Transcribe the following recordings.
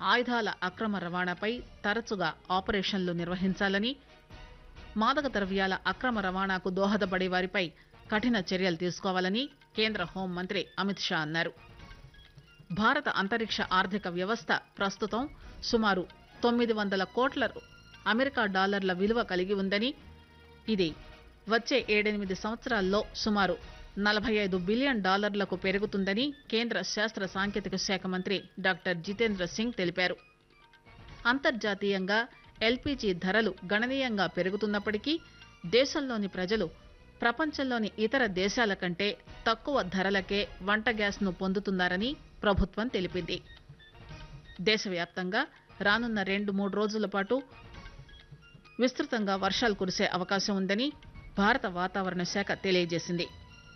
ఆయుధాల అక్రమ రవాణాపై తరచుగా ఆపరేషన్లు నిర్వహించాలని మాదక ద్రవ్యాల అక్రమ రవాణాకు దోహదపడే వారిపై కఠిన చర్యలు తీసుకోవాలని కేంద్ర హోంమంత్రి అమిత్ షా అన్నారు భారత అంతరిక్ష ఆర్థిక వ్యవస్థ ప్రస్తుతం సుమారు తొమ్మిది వందల కోట్ల అమెరికా డాలర్ల విలువ కలిగి ఉందని ఇది వచ్చే ఏడెనిమిది సంవత్సరాల్లో సుమారు నలభై ఐదు బిలియన్ డాలర్లకు పెరుగుతుందని కేంద్ర శాస్త్ర సాంకేతిక శాఖ మంత్రి డాక్టర్ జితేంద్ర సింగ్ తెలిపారు అంతర్జాతీయంగా ఎల్పీజీ ధరలు గణనీయంగా పెరుగుతున్నప్పటికీ దేశంలోని ప్రజలు ప్రపంచంలోని ఇతర దేశాల కంటే తక్కువ ధరలకే వంట గ్యాస్ను పొందుతున్నారని ప్రభుత్వం తెలిపింది దేశవ్యాప్తంగా రానున్న రెండు మూడు రోజుల పాటు విస్తృతంగా వర్షాలు కురిసే అవకాశం ఉందని భారత వాతావరణ శాఖ తెలియజేసింది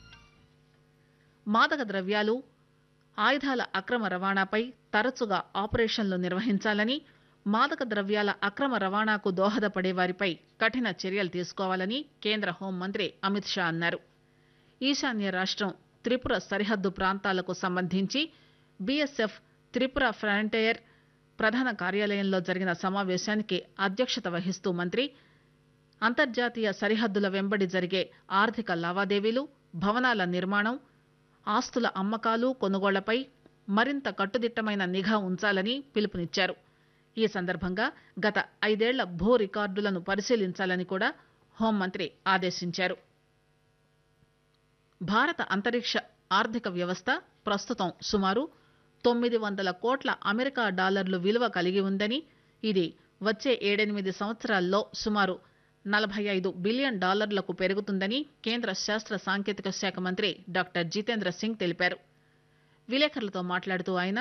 మాదక ద్రవ్యాలు ఆయుధాల అక్రమ రవాణాపై తరచుగా ఆపరేషన్లు నిర్వహించాలని మాదక ద్రవ్యాల అక్రమ రవాణాకు దోహదపడే వారిపై కఠిన చర్యలు తీసుకోవాలని కేంద్ర హోంమంత్రి అమిత్ షా అన్నారు ఈశాన్య రాష్ట్రం త్రిపుర సరిహద్దు ప్రాంతాలకు సంబంధించి బీఎస్ఎఫ్ త్రిపుర ఫ్రంటైర్ ప్రధాన కార్యాలయంలో జరిగిన సమావేశానికి అధ్యక్షత వహిస్తూ మంత్రి అంతర్జాతీయ సరిహద్దుల వెంబడి జరిగే ఆర్థిక లావాదేవీలు భవనాల నిర్మాణం ఆస్తుల అమ్మకాలు కొనుగోళ్లపై మరింత కట్టుదిట్టమైన నిఘా ఉంచాలని పిలుపునిచ్చారు ఈ సందర్భంగా గత ఐదేళ్ల భూ రికార్డులను పరిశీలించాలని కూడా హోంమంత్రి ఆదేశించారు భారత అంతరిక్ష ఆర్థిక వ్యవస్థ ప్రస్తుతం సుమారు తొమ్మిది వందల కోట్ల అమెరికా డాలర్లు విలువ కలిగి ఉందని ఇది వచ్చే ఏడెనిమిది సంవత్సరాల్లో సుమారు నలభై ఐదు బిలియన్ డాలర్లకు పెరుగుతుందని కేంద్ర శాస్త్ర సాంకేతిక శాఖ మంత్రి డాక్టర్ జితేంద్ర సింగ్ తెలిపారు విలేకరులతో మాట్లాడుతూ ఆయన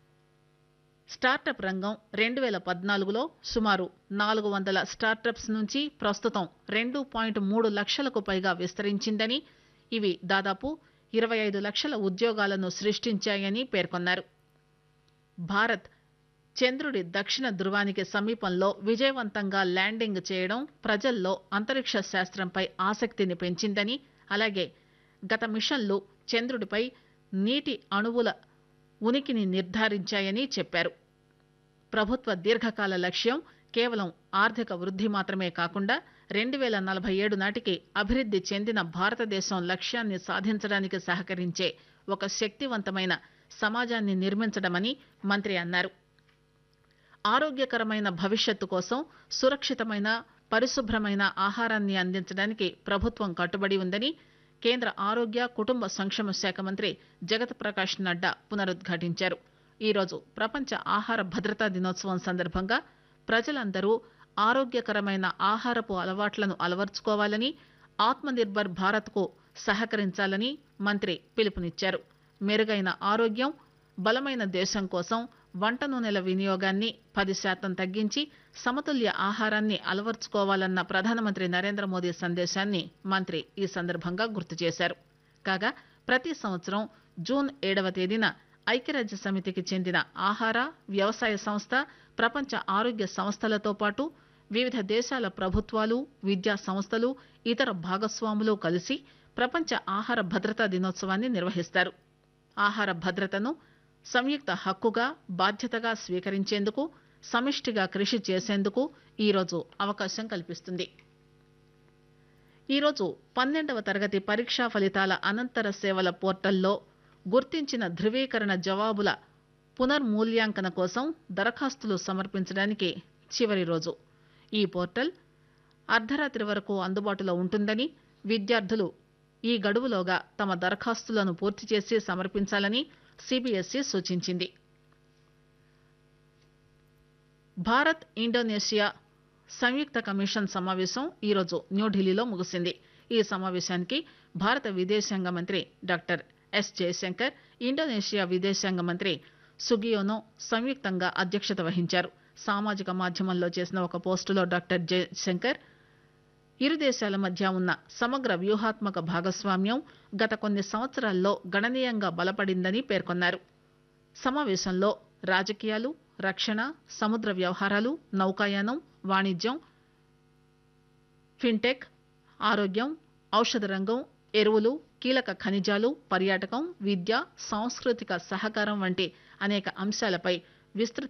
స్టార్టప్ రంగం రెండు వేల పద్నాలుగులో సుమారు నాలుగు వందల స్టార్టప్స్ నుంచి ప్రస్తుతం రెండు పాయింట్ మూడు లక్షలకు పైగా విస్తరించిందని ఇవి దాదాపు ఇరవై ఐదు లక్షల ఉద్యోగాలను సృష్టించాయని పేర్కొన్నారు భారత్ చంద్రుడి దక్షిణ ధృవానికి సమీపంలో విజయవంతంగా ల్యాండింగ్ చేయడం ప్రజల్లో అంతరిక్ష శాస్త్రంపై ఆసక్తిని పెంచిందని అలాగే గత మిషన్లు చంద్రుడిపై నీటి అణువుల ఉనికిని నిర్ధారించాయని చెప్పారు ప్రభుత్వ దీర్ఘకాల లక్ష్యం కేవలం ఆర్థిక వృద్ధి మాత్రమే కాకుండా రెండు వేల నలభై ఏడు నాటికి అభివృద్ధి చెందిన భారతదేశం లక్ష్యాన్ని సాధించడానికి సహకరించే ఒక శక్తివంతమైన సమాజాన్ని నిర్మించడమని మంత్రి అన్నారు ఆరోగ్యకరమైన భవిష్యత్తు కోసం సురక్షితమైన పరిశుభ్రమైన ఆహారాన్ని అందించడానికి ప్రభుత్వం కట్టుబడి ఉందని కేంద్ర ఆరోగ్య కుటుంబ సంక్షేమ శాఖ మంత్రి జగత్ ప్రకాష్ నడ్డా పునరుద్ఘాటించారు ఈరోజు ప్రపంచ ఆహార భద్రతా దినోత్సవం సందర్భంగా ప్రజలందరూ ఆరోగ్యకరమైన ఆహారపు అలవాట్లను అలవర్చుకోవాలని ఆత్మనిర్భర్ భారత్కు సహకరించాలని మంత్రి పిలుపునిచ్చారు మెరుగైన ఆరోగ్యం బలమైన దేశం కోసం వంట నూనెల వినియోగాన్ని పది శాతం తగ్గించి సమతుల్య ఆహారాన్ని అలవర్చుకోవాలన్న ప్రధానమంత్రి నరేంద్ర మోదీ సందేశాన్ని మంత్రి ఈ సందర్భంగా గుర్తు చేశారు కాగా ప్రతి సంవత్సరం జూన్ ఏడవ తేదీన ఐక్యరాజ్య సమితికి చెందిన ఆహార వ్యవసాయ సంస్థ ప్రపంచ ఆరోగ్య సంస్థలతో పాటు వివిధ దేశాల ప్రభుత్వాలు విద్యా సంస్థలు ఇతర భాగస్వాములు కలిసి ప్రపంచ ఆహార భద్రతా దినోత్సవాన్ని నిర్వహిస్తారు ఆహార భద్రతను సంయుక్త హక్కుగా బాధ్యతగా స్వీకరించేందుకు సమిష్టిగా కృషి చేసేందుకు ఈరోజు అవకాశం కల్పిస్తుంది ఈరోజు పన్నెండవ తరగతి పరీక్షా ఫలితాల అనంతర సేవల పోర్టల్లో గుర్తించిన ధృవీకరణ జవాబుల పునర్మూల్యాంకన కోసం దరఖాస్తులు సమర్పించడానికి చివరి రోజు ఈ పోర్టల్ అర్ధరాత్రి వరకు అందుబాటులో ఉంటుందని విద్యార్థులు ఈ గడువులోగా తమ దరఖాస్తులను పూర్తి చేసి సమర్పించాలని సిబిఎస్ఈ సూచించింది భారత్ ఇండోనేషియా సంయుక్త కమిషన్ సమావేశం ఈరోజు న్యూఢిల్లీలో ముగిసింది ఈ సమావేశానికి భారత విదేశాంగ మంత్రి డాక్టర్ ఎస్ జయశంకర్ ఇండోనేషియా విదేశాంగ మంత్రి సుగియోనో సంయుక్తంగా అధ్యక్షత వహించారు సామాజిక మాధ్యమంలో చేసిన ఒక పోస్టులో డాక్టర్ జయశంకర్ ఇరు దేశాల మధ్య ఉన్న సమగ్ర వ్యూహాత్మక భాగస్వామ్యం గత కొన్ని సంవత్సరాల్లో గణనీయంగా బలపడిందని పేర్కొన్నారు సమావేశంలో రాజకీయాలు రక్షణ సముద్ర వ్యవహారాలు నౌకాయానం వాణిజ్యం ఫిన్టెక్ ఆరోగ్యం ఔషధ రంగం ఎరువులు కీలక ఖనిజాలు పర్యాటకం విద్య సాంస్కృతిక సహకారం వంటి అనేక అంశాలపై విస్తృత